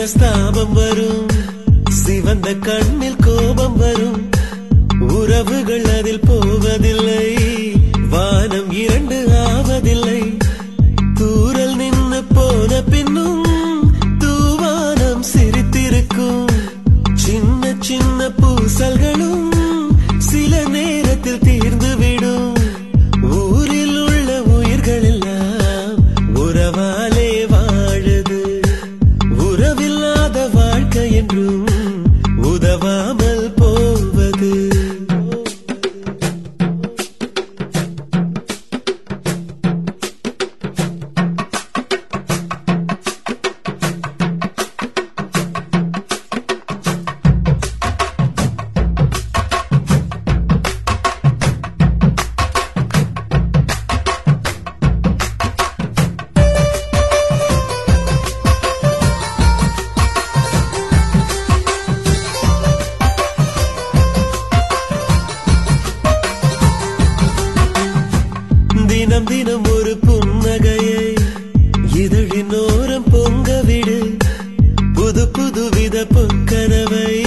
மனஸ்தாபம் வரும் சிவந்த கண்ணில் கோபம் வரும் உறவுகள் அதில் போவதில்லை வானம் இரண்டு ஆவதில்லை தூரல் நின்னு போன பின்னும் தூவானம் சிரித்திருக்கும் சின்ன சின்ன பூசல்களும் சில நேரத்தில் தீர்ந்துவிடும் ஊரில் உள்ள உயிர்கள் எல்லாம் உறவாலே வாழுது உறவில்லாத வாழ்க்கை என்றும் உதவாமல் போவது தினம் தினம் ஒரு புன்னகையை இதழின் ஓரம் பொங்க விடு புது புது வித பொற்கனவை